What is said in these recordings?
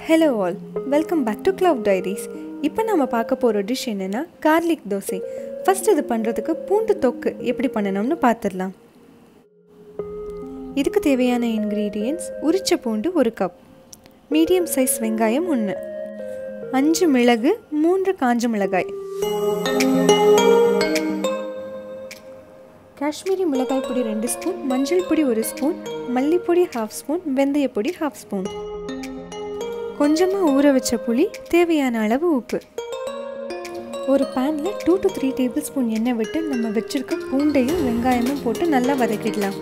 hello all welcome back to clove diaries இப்போ நம்ம பார்க்க போகிற டிஷ் என்னென்னா கார்லிக் தோசை ஃபஸ்ட் இது பண்ணுறதுக்கு பூண்டு தொக்கு எப்படி பண்ணணும்னு பார்த்துடலாம் இதுக்கு தேவையான இன்க்ரீடியன்ட்ஸ் உரிச்ச பூண்டு ஒரு கப் மீடியம் சைஸ் வெங்காயம் ஒன்று அஞ்சு மிளகு மூன்று காஞ்ச மிளகாய் காஷ்மீரி மிளகாய் பொடி ரெண்டு ஸ்பூன் மஞ்சள் பொடி ஒரு ஸ்பூன் மல்லிப்பொடி ஹாஃப் ஸ்பூன் வெந்தய பொடி ஹாஃப் ஸ்பூன் கொஞ்சமாக ஊற வச்ச புளி தேவையான அளவு உப்பு ஒரு பேனில் two to three tablespoon எண்ணெய் விட்டு நம்ம வச்சுருக்க பூண்டையும் வெங்காயமும் போட்டு நல்லா வதக்கிடலாம்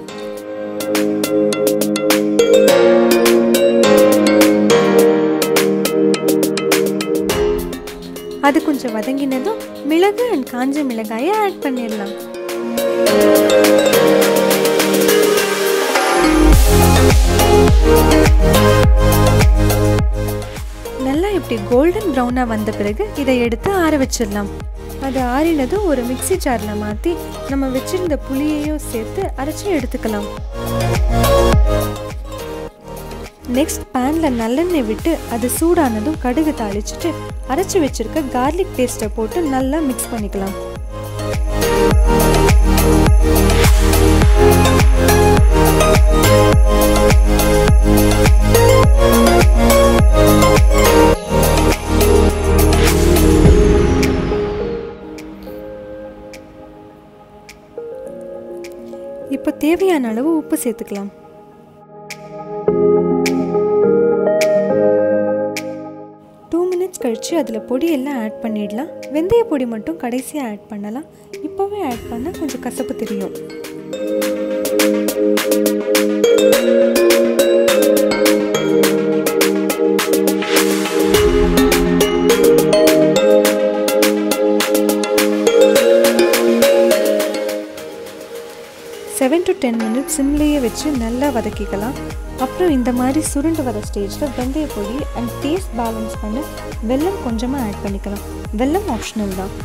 அது கொஞ்சம் வதங்கினதும் மிளகு அண்ட் காஞ்ச மிளகாயை ஆட் பண்ணிடலாம் நல்லா இப்படி கோல்டன் ப்ரௌனாக வந்த பிறகு இதை எடுத்து ஆற வச்சிடலாம் அது ஆறினதும் ஒரு மிக்சி ஜாரில் மாற்றி நம்ம வச்சிருந்த புளியையும் சேர்த்து அரைச்சி எடுத்துக்கலாம் நெக்ஸ்ட் பேனில் நல்லெண்ணெய் விட்டு அது சூடானதும் கடுகு தாளிச்சிட்டு அரைச்சி வச்சிருக்க கார்லிக் பேஸ்ட்டை போட்டு நல்லா மிக்ஸ் பண்ணிக்கலாம் இப்போ தேவையான அளவு உப்பு சேர்த்துக்கலாம் டூ மினிட்ஸ் கழித்து அதில் பொடியெல்லாம் ஆட் பண்ணிடலாம் வெந்தய பொடி மட்டும் கடைசியாக ஆட் பண்ணலாம் இப்போவே ஆட் பண்ணால் கொஞ்சம் கசப்பு தெரியும் செவன் டு டென் மினிட்ஸ் சிம்லேயே வச்சு நல்லா வதக்கிக்கலாம் அப்புறம் இந்த மாதிரி சுருண்டு வர ஸ்டேஜில் வெந்தய பொடி அண்ட் டேஸ்ட் பேலன்ஸ் பண்ண வெல்லம் கொஞ்சமாக ஆட் பண்ணிக்கலாம் வெல்லம் ஆப்ஷனல் தான்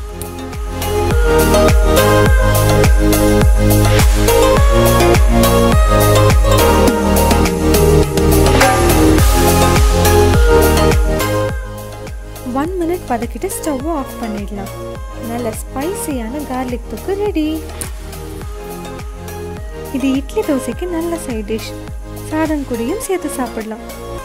ஒன் மினிட் வதக்கிட்டு ஸ்டவ்வை ஆஃப் பண்ணிடலாம் நல்ல ஸ்பைசியான கார்லிக் தொக்கு ரெடி இது இட்லி தோசைக்கு நல்ல சைட் டிஷ் சாதம் கூடயும் சேர்த்து சாப்பிடலாம்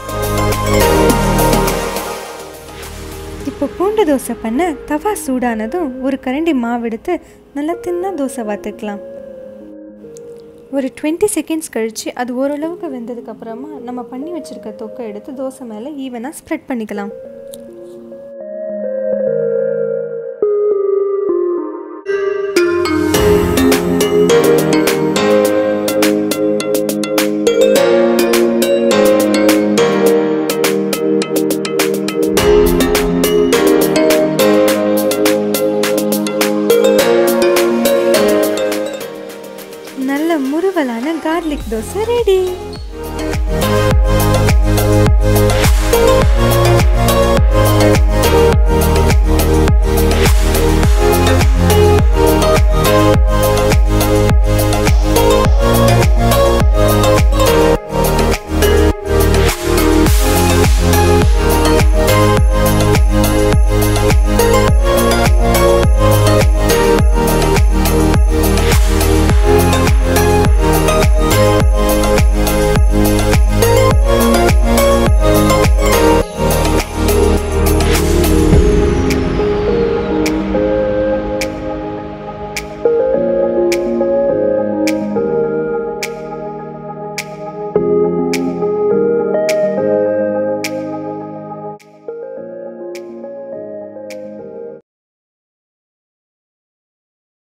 இப்போ பூண்டு தோசை பண்ண தவா சூடானதும் ஒரு கரண்டி மாவு எடுத்து நல்லா தின்னா தோசை வாத்துக்கலாம் ஒரு டுவெண்ட்டி செகண்ட்ஸ் கழித்து அது ஓரளவுக்கு வெந்ததுக்கப்புறமா நம்ம பண்ணி வச்சுருக்க தொக்கை எடுத்து தோசை மேலே ஈவனாக ஸ்ப்ரெட் பண்ணிக்கலாம் நல்ல முறுவலான கார்லிக் தோசை